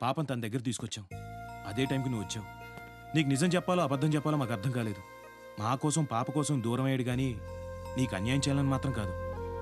పాపం తన దగ్గర తీసుకొచ్చాం అదే టైంకి నువ్వు వచ్చావు నీకు నిజం చెప్పాలో అబద్ధం చెప్పాలో మాకు అర్థం కాలేదు మా కోసం పాప కోసం దూరం అయ్యాడు కానీ నీకు అన్యాయం చేయాలని మాత్రం కాదు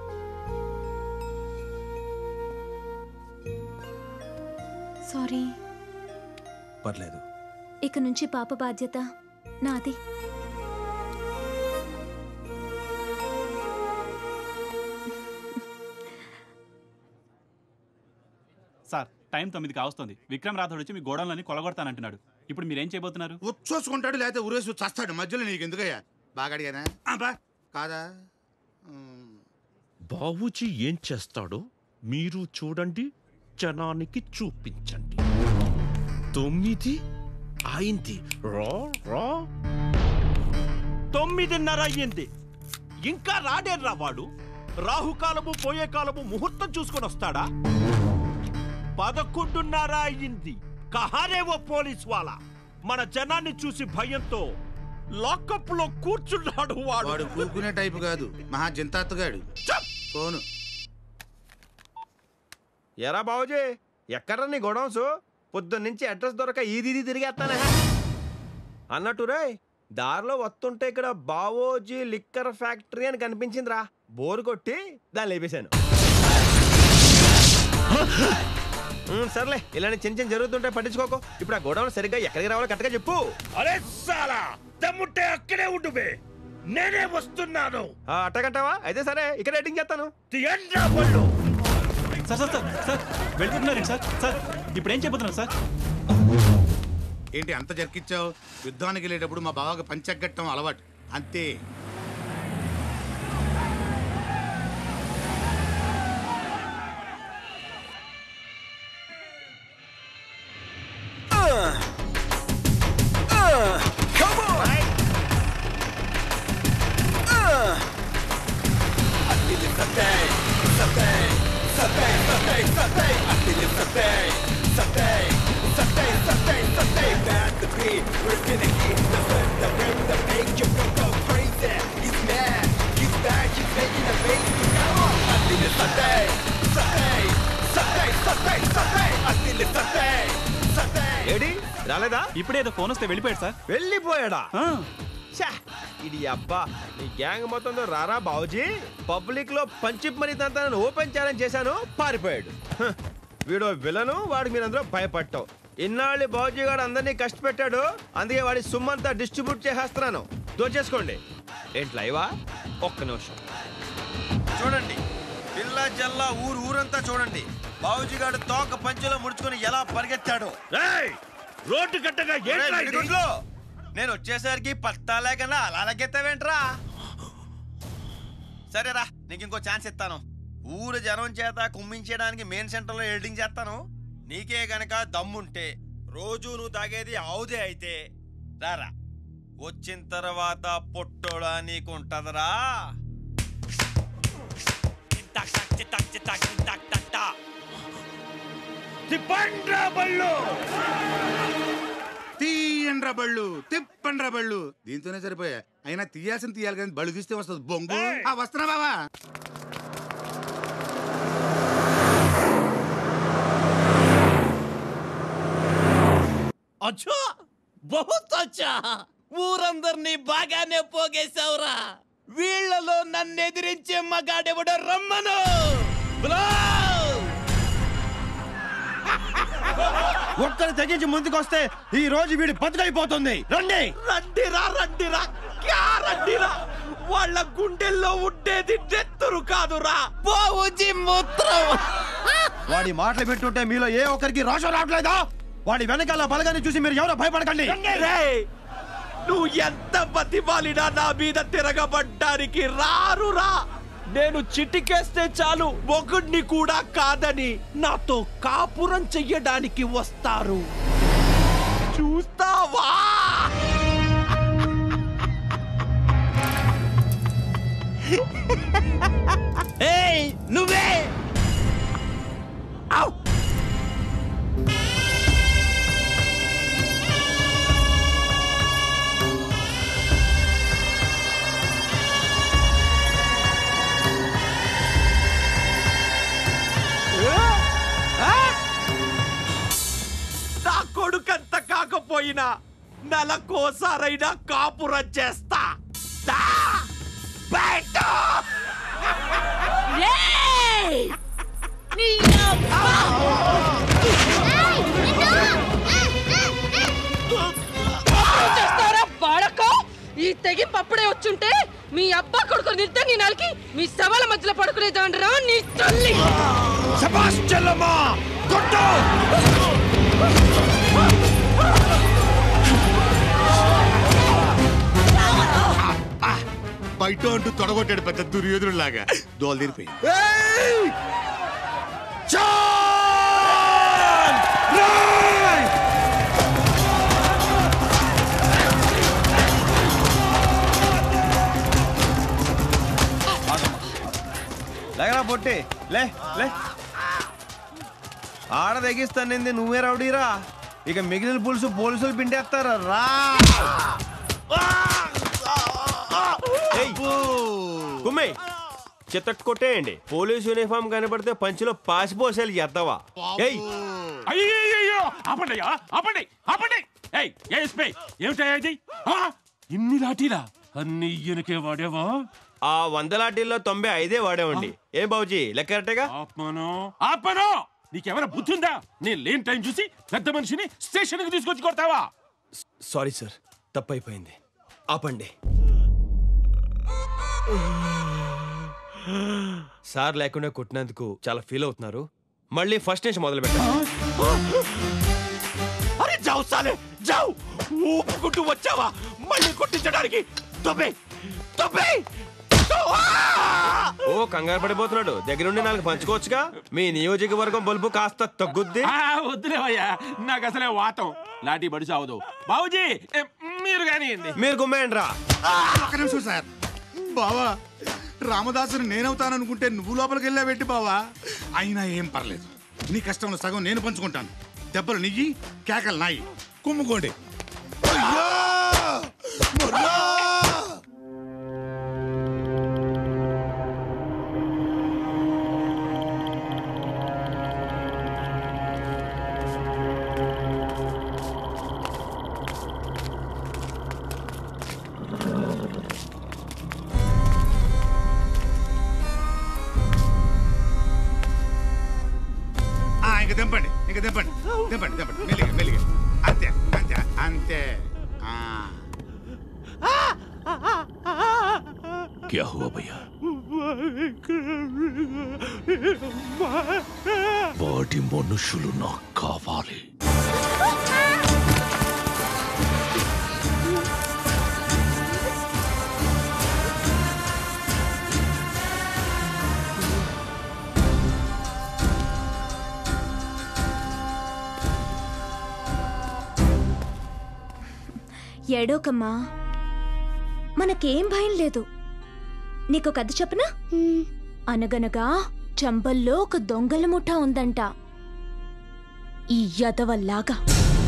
సారీ పర్లేదు ఇక నుంచి పాప బాధ్యత నాది సార్ టైం తొమ్మిది కావస్తుంది విక్రమ్ రాథోడ్ వచ్చి మీ గోడౌన్లని కొలగొడతానంటున్నాడు ఇప్పుడు మీరేం చేయబోతున్నారు ఉచ్చోసుకుంటాడు లేకపోతే ఉరేసి చస్తాడు మధ్యలో నీకు ఎందుకయ్యా బాగా అడిగానా అబ్బా కాదా ఉమ్. బాబుజీ ఏం చేస్తాడో మీరు చూడండి జనానికి చూపించండి తొమ్మిది అయింది రా రా తొమ్మిదిన్నర అయ్యింది ఇంకా రాడేర్రా వాడు రాహుకాలము పోయే కాలము ముహూర్తం చూసుకొని వస్తాడా పదకొండున్నర అయ్యింది కహారేవో పోలీస్ వాళ్ళ మన జనాన్ని చూసి భయంతో లాకప్ లో కూర్చున్నాడు వాడు వాడు కూకునే టైపు కాదు మహా జింతాత్తుగాడు ఫోను ఎరా బాబుజీ ఎక్కడ నీ గొడవన్స్ పొద్దున్న నుంచి అడ్రస్ దొరక ఈది ఇది తిరిగేస్తానే అన్నట్టు రే దారిలో వస్తుంటే ఇక్కడ బావోజీ లిక్కర్ ఫ్యాక్టరీ అని కనిపించిందిరా బోరు కొట్టి దాన్ని లేపేశాను ఉమ్, సర్లే ఇలాంటి చిన్న చిన్న జరుగుతుంటే పట్టించుకోకు ఇప్పుడు ఆ గొడవలు సరిగ్గా ఎక్కడికి రావాలో కరెక్ట్గా చెప్పు అరే సాలా దమ్ముంటే అక్కడే ఉండు బే నేనే వస్తున్నాను ఆ, అట్టగంటావా అయితే సరే ఇక్కడ రేటింగ్ చేస్తాను తీయండ్రా బళ్ళు సార్ సార్ సార్ సార్ వెళ్తున్నారండి సార్ సార్ ఇప్పుడు ఏం చేయబోతున్నారు సార్ ఏంటి అంత జరికిచ్చావు యుద్ధానికి వెళ్ళేటప్పుడు మా బావకి పంచగట్టం అలవాటు అంతే ఏడి రాలేదా ఇప్పుడేదో ఫోన్ వస్తే వెళ్ళిపోయాడు సార్ వెళ్ళిపోయాడా ఆ, ఛా, ఇది అబ్బా నీ గ్యాంగ్ మొత్తంతో రారా బావుజీ పబ్లిక్ లో పంచిప్ మనీ తంతాను ఓపెన్ ఛాలెంజ్ చేశాను పారిపోయాడు హ, వీడో విలను వాడికి మీరందరూ భయపడటం ఇన్నాళ్ళు బావుజీ గారు అందరినీ కష్టపెట్టాడు అందుకే వాడి సుమ్మంతా డిస్ట్రిబ్యూట్ చేసేస్తున్నాను దోచేసుకోండి ఏంటి లైవా ఒక్క నిమిషం చూడండి పిల్ల జల్ల ఊరు ఊరంతా చూడండి బావుజీ గారు తోక పంచులో ముడుచుకొని ఎలా పరిగెత్తాడు రేయ్ రోడ్డు కట్టగా ఏంట్రా ఇది? గుడ్లు నేను వచ్చేసరికి పత్తా లేకుండా అలా లెగ్గెత్తావేంట్రా సరేరా నీకు ఇంకో ఛాన్స్ ఇస్తాను ఊరు జనం చేత కుమ్మించడానికి మెయిన్ సెంటర్లో ఎడిటింగ్ చేస్తాను నీకే గనక దమ్ముంటే రోజు నువ్వు తాగేది ఆవుదే అయితే రారా వచ్చిన తర్వాత పొట్టోడా నీకు ఉంటదరా tick tock tick tock tick tock tick tock tick tock. తిప్పండ్రా బళ్ళు తీయండ్రా బళ్ళు తిప్పండ్రా బళ్ళు దీంతోనే సరిపోయా అయినా తీయాల్సిన తీయాలి కానీ బళ్ళు తీస్తే వస్తుంది బొంగు ఏయ్! ఆ, వస్తున్నా బావా అచ్చా బహుత్ అచ్చా ఊరందరినీ బాగానే పోగేశావురా వీళ్ళలో నన్ను ఎదిరించే మగాడెవడో రమ్మను బ్లావ్! ఒక్కరు తెగించి ముందుకొస్తే ఈ రోజు వీడి బతుకైపోతుంది రండి రండిరా రండిరా క్యా రండిరా వాళ్ళ గుండెల్లో ఉండేది నెత్తురు కాదురా బావుజీ మూత్రం వాడి మాటలు పెట్టుంటే మీలో ఏ ఒక్కరికి రోషం రావట్లేదా వాడి వెనకాల బలగాన్ని చూసి మీరు ఎవరో భయపడకండి రేయ్, నువ్వు ఎంత బతిమాలినా నా మీద తిరగబడ్డానికి రారురా నేను చిటికేస్తే చాలు మొగుడిని కూడా కాదని నాతో కాపురం చెయ్యడానికి వస్తారు చూస్తావా ఏయ్ నువ్వే ఔ! లేకపోయినా నెలకోసారైనా కాపురం చేస్తా దా! బయట! చేస్తారా బాడకో ఈ తెగింపు అప్పుడే వచ్చుంటే మీ అబ్బా కొడుకు నిద్ర నీ నాలుకి మీ సవాల మధ్యలో పడుకునే దాండ్రా నీ తల్లి శభాష్ చెల్లమ్మా కొట్టు బయట అంటూ తొడగొట్టాడు పెద్ద దుర్యోధనుడు లాగా దోలు తీరిపోయి లేకరా పొట్టి లే లే ఆడ తెగిస్తానింది నువ్వే రౌడీరా ఇక మిగిలిన పులుసు పోలీసులు పిండేస్తారా రా ఏయ్, కుమ్మి చిత్తట్టు కొట్టేయండి పోలీస్ యూనిఫామ్ కనబడితే పంచిలో పాసిపోసేలు చేద్దావా ఏయ్ అయ్యో ఆపండియా ఆపండి ఆపండి ఏయ్ ఏఎస్పీ ఏమిటా ఇది ఆ? ఇన్ని లాఠీలా అన్ని ఈయనకే వాడేవా ఆ వంద లాఠీల్లో తొంభై ఐదే వాడేవండి ఏ బాబుజీ లెక్క కరెక్టేగా ఆత్మను ఆత్మను నీకెవరైనా బుద్ధి ఉందా నేను లేని టైం చూసి పెద్ద మనిషిని స్టేషన్ కి తీసుకొచ్చి కొడతావా సారీ సార్ తప్పైపోయింది ఆపండి సార్ లేకుండా కొట్టినందుకు చాలా ఫీల్ అవుతున్నారు మళ్ళీ ఫస్ట్ నుంచి మొదలు పెట్టండి అరే జావు సాలే జావు ఊపుకుంటూ వచ్చావా మళ్ళీ కొట్టించడానికి తొబ్బే తొబ్బే ఓ కంగారు పడిపోతున్నాడు దగ్గరుండి నాలుగు పంచుకోవచ్చుగా మీ నియోజకవర్గం బల్బు కాస్త తగ్గుద్ది ఆ, వద్దులేవయ్యా నాకు అసలే వాతం లాఠీ బడి సావదు బాబుజీ ఏ, మీరు కానివ్వండి మీరు గుమ్మేయండి రా ఒక్క నిమిషం సార్ బావా రామదాసుని నేనవుతాననుకుంటే నువ్వు లోపలికి వెళ్ళావేంటి బావా అయినా ఏం పర్లేదు నీ కష్టంలో సగం నేను పంచుకుంటాను దెబ్బలు నియ్యి కేకలు నాయి కుమ్ముకోండి అయ్యో! మొర్రా! ఆ, ఇంక దింపండి ఇంక దింపండి దింపండి దింపండి మెల్లిగా మెల్లిగా అంతే అంతే అంతే ఆ. क्या हुआ भैया వాటి మనుషులు నాకు కావాలి ఏడోకమ్మా మనకేం భయం లేదు నీకు కథ చెప్పనా అనగనగా చంబల్లో ఒక దొంగల ముఠా ఉందంట ఈ యదవల్లాగా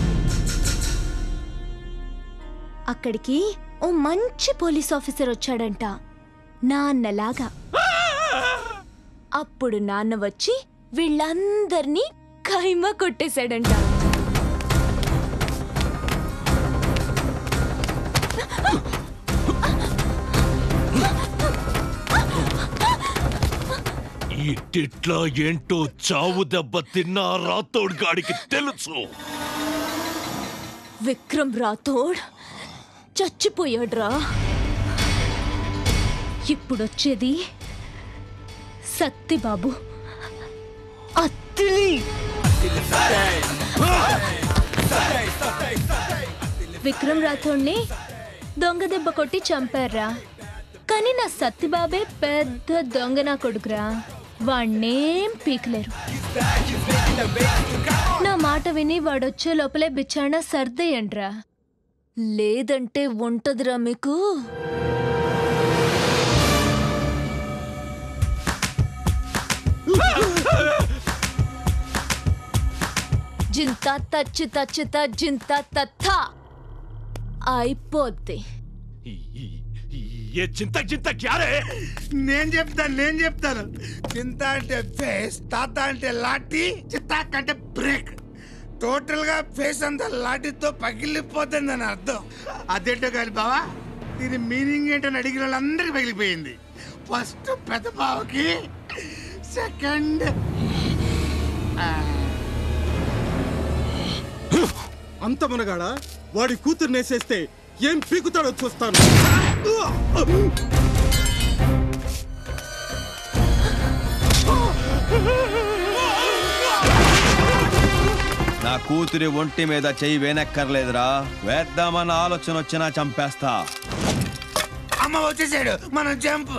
అక్కడికి ఓ మంచి పోలీస్ ఆఫీసర్ వచ్చాడంట నాన్నలాగా అప్పుడు నాన్న వచ్చి వీళ్ళందర్నీ ఖైమా కొట్టేశాడంట ఈ టిట్లా ఏంటో చావు దెబ్బ తిన్నా రాతోడు గాడికి తెలుసు విక్రమ్ రాథోడ్ చచ్చిపోయాడ్రా ఇప్పుడొచ్చేది సత్తిబాబు అత్తిలి విక్రమ్ రాథోడ్ని దొంగ దెబ్బ కొట్టి చంపారా కానీ నా సత్తిబాబే పెద్ద దొంగ నా కొడుకురా వాణ్ణేం పీకలేరు నా మాట విని వాడొచ్చే లోపలే బిచ్చాణ సర్దేయండ్రా లేదంటే ఉంటదిరా మీకు జింత తచ్చి తచ్చిత జింత తత్త అయిపోద్ది ఏ చింత చింత క్యారే నేను చెప్తాను నేను చెప్తాను చింత అంటే ఫేస్ తాత అంటే లాఠీ చిత్తాక్ అంటే బ్రేక్ టోటల్ గా ఫేస్ అంతా లాఠీతో పగిలిపోతుందని అర్థం అదేంటో కాదు బావా దీని మీనింగ్ ఏంటని అడిగిన వాళ్ళందరికీ పగిలిపోయింది ఫస్ట్ పెద్ద బావకి సెకండ్ అంత మనగాడా వాడి కూతురు నేసేస్తే ఏం పీకుతాడో చూస్తాను నా కూతురి ఒంటి మీద చెయ్యి వేనక్కర్లేదురా వేద్దామన్న ఆలోచన వచ్చినా చంపేస్తా అమ్మ వచ్చేసాడు మనం జంప్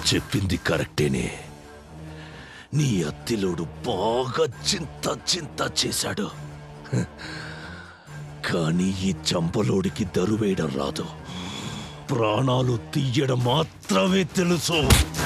చెప్పింది కరెక్టేనే నీ అత్తిలోడు బాగా చింత చింత చేశాడు హ. కానీ ఈ చంపలోడికి దరువేయడం రాదు ప్రాణాలు తీయడం మాత్రమే తెలుసు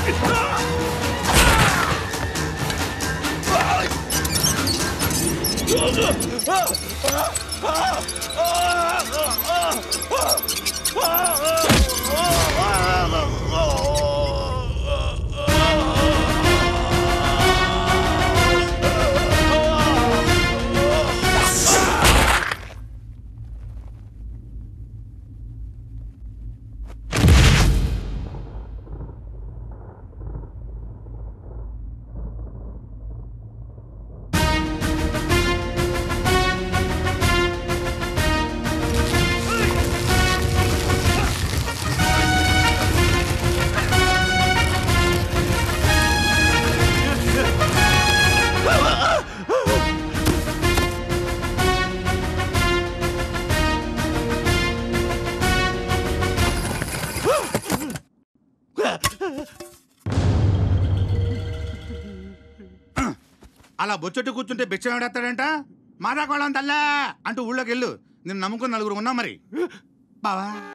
అలా బొచ్చట్టు కూర్చుంటే బిచ్చం ఎవడెత్తాడంట మాదా కోళ్ళం తల్లా అంటూ ఊళ్ళోకి వెళ్ళు నేను నమ్ముకుని నలుగురు ఉన్నాం మరి బావా